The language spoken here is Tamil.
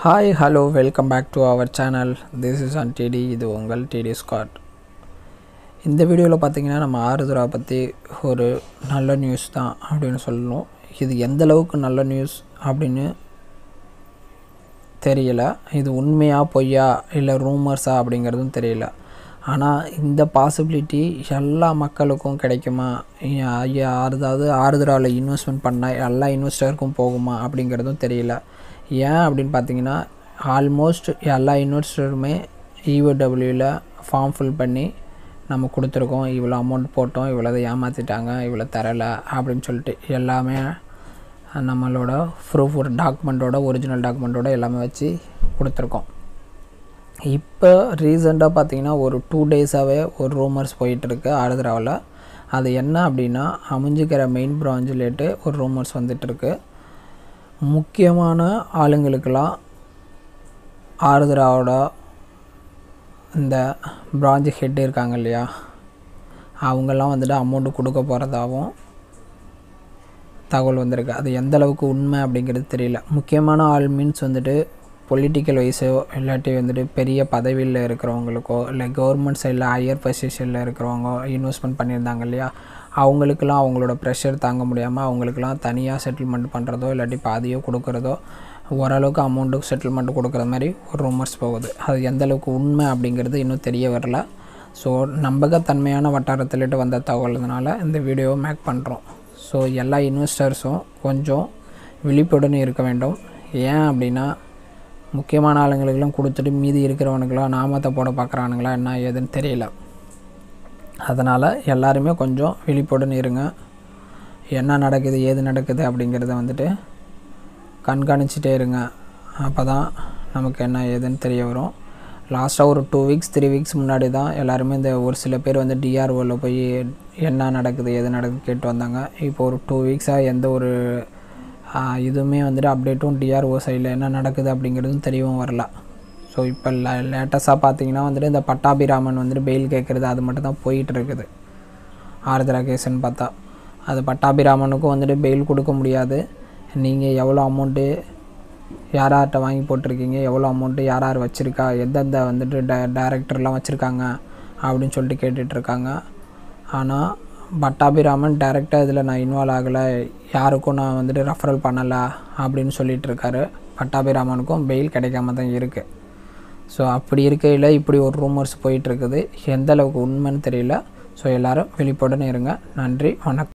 hi hello welcome back to our channel this is அன் டிடி இது உங்கள் டிடி ஸ்காட் இந்த வீடியோவில் பார்த்தீங்கன்னா நம்ம ஆருத்ரா பற்றி ஒரு நல்ல நியூஸ் தான் அப்படின்னு சொல்லணும் இது எந்த அளவுக்கு நல்ல நியூஸ் அப்படின்னு தெரியல இது உண்மையா பொய்யா இல்லை ரூமர்ஸா அப்படிங்கிறதும் தெரியல ஆனால் இந்த பாசிபிலிட்டி எல்லா மக்களுக்கும் கிடைக்குமா ஐயா ஐயா அதாவது ஆறுதலாவில் இன்வெஸ்ட்மெண்ட் பண்ணால் எல்லா இன்வெஸ்டருக்கும் போகுமா அப்படிங்கிறதும் தெரியல ஏன் அப்படின்னு பார்த்தீங்கன்னா ஆல்மோஸ்ட் எல்லா இன்வெஸ்டருமே இஓடபிள்யூவில் ஃபார்ம் ஃபில் பண்ணி நம்ம கொடுத்துருக்கோம் இவ்வளோ அமௌண்ட் போட்டோம் இவ்வளோ ஏமாற்றிட்டாங்க இவ்வளோ தரலை அப்படின்னு சொல்லிட்டு எல்லாமே நம்மளோட ப்ரூஃப் ஒரு டாக்குமெண்ட்டோட ஒரிஜினல் டாக்குமெண்ட்டோட எல்லாமே வச்சு கொடுத்துருக்கோம் இப்போ ரீசெண்டாக பார்த்தீங்கன்னா ஒரு டூ டேஸாகவே ஒரு ரூமர்ஸ் போயிட்டுருக்கு ஆருத்ராவில் அது என்ன அப்படின்னா அமைஞ்சிக்கிற மெயின் பிராஞ்சிலேட்டு ஒரு ரூமர்ஸ் வந்துட்டுருக்கு முக்கியமான ஆளுங்களுக்கெல்லாம் ஆருத்ராவோட இந்த பிரான்ச் ஹெட் இருக்காங்க இல்லையா அவங்கெல்லாம் வந்துட்டு அமௌண்ட்டு கொடுக்க போகிறதாகவும் தகவல் வந்திருக்கு அது எந்த அளவுக்கு உண்மை அப்படிங்கிறது தெரியல முக்கியமான ஆள் மீன்ஸ் வந்துட்டு பொலிட்டிக்கல் வைஸோ இல்லாட்டி வந்துட்டு பெரிய பதவியில் இருக்கிறவங்களுக்கோ இல்லை கவர்மெண்ட் சைடில் ஹையர் பொசிஷனில் இருக்கிறவங்க இன்வெஸ்ட்மெண்ட் பண்ணியிருந்தாங்க இல்லையா அவங்களுக்கெல்லாம் அவங்களோட ப்ரெஷர் தாங்க முடியாமல் அவங்களுக்கெல்லாம் தனியாக செட்டில்மெண்ட் பண்ணுறதோ இல்லாட்டி பாதியோ கொடுக்குறதோ ஓரளவுக்கு அமௌண்ட்டு செட்டில்மெண்ட் கொடுக்குற மாதிரி ஒரு ரூமர்ஸ் போகுது அது எந்த அளவுக்கு உண்மை அப்படிங்கிறது இன்னும் தெரிய வரல ஸோ நம்பகத்தன்மையான வட்டாரத்திலிட்டு வந்த தகவல்னால இந்த வீடியோவை மேக் பண்ணுறோம் ஸோ எல்லா இன்வெஸ்டர்ஸும் கொஞ்சம் விழிப்புடன் இருக்க வேண்டும் ஏன் அப்படின்னா முக்கியமான ஆளுங்களுக்கெல்லாம் கொடுத்துட்டு மீதி இருக்கிறவனுக்கெல்லாம் நாமத்தை போட பார்க்குறானுங்களா என்ன ஏதுன்னு தெரியல அதனால் எல்லாருமே கொஞ்சம் விழிப்புடன் இருங்க என்ன நடக்குது ஏது நடக்குது அப்படிங்கிறத வந்துட்டு கண்காணிச்சிட்டே இருங்க அப்போ தான் நமக்கு என்ன ஏதுன்னு தெரிய வரும் லாஸ்ட்டாக ஒரு டூ வீக்ஸ் த்ரீ வீக்ஸ் முன்னாடி தான் எல்லாருமே இந்த ஒரு சில பேர் வந்து டிஆர்ஓவில் போய் என்ன நடக்குது எது நடக்குது கேட்டு வந்தாங்க இப்போ ஒரு டூ வீக்ஸாக எந்த ஒரு இதுவுமே வந்துட்டு அப்டேட்டும் டிஆர்ஓ சைடில் என்ன நடக்குது அப்படிங்கிறதும் தெரியவும் வரல ஸோ இப்போ லே லேட்டஸ்ட்டாக பார்த்தீங்கன்னா வந்துட்டு இந்த பட்டாபிராமன் வந்துட்டு பெயில் கேட்குறது அது மட்டும் தான் போயிட்டு இருக்குது ஆறுதலா கேஸ்ன்னு பார்த்தா அது பட்டாபிராமனுக்கும் வந்துட்டு பெயில் கொடுக்க முடியாது நீங்கள் எவ்வளோ அமௌண்ட்டு யார் யார்கிட்ட வாங்கி போட்டிருக்கீங்க எவ்வளோ அமௌண்ட்டு யார் யார் வச்சுருக்கா எந்தெந்த வந்துட்டு ட டேரக்டர்லாம் வச்சுருக்காங்க அப்படின்னு சொல்லிட்டு கேட்டுட்ருக்காங்க ஆனால் பட்டாபிராமன் டேரெக்டாக இதில் நான் இன்வால்வ் ஆகலை யாருக்கும் நான் வந்துட்டு ரெஃபரல் பண்ணலை அப்படின்னு சொல்லிட்டு இருக்காரு பட்டாபிராமனுக்கும் பெயில் கிடைக்காம தான் இருக்குது ஸோ அப்படி இருக்கையில் இப்படி ஒரு ரூமர்ஸ் போயிட்டுருக்குது எந்த அளவுக்கு உண்மைன்னு தெரியல ஸோ எல்லோரும் விழிப்புடன் இருங்க நன்றி வணக்கம்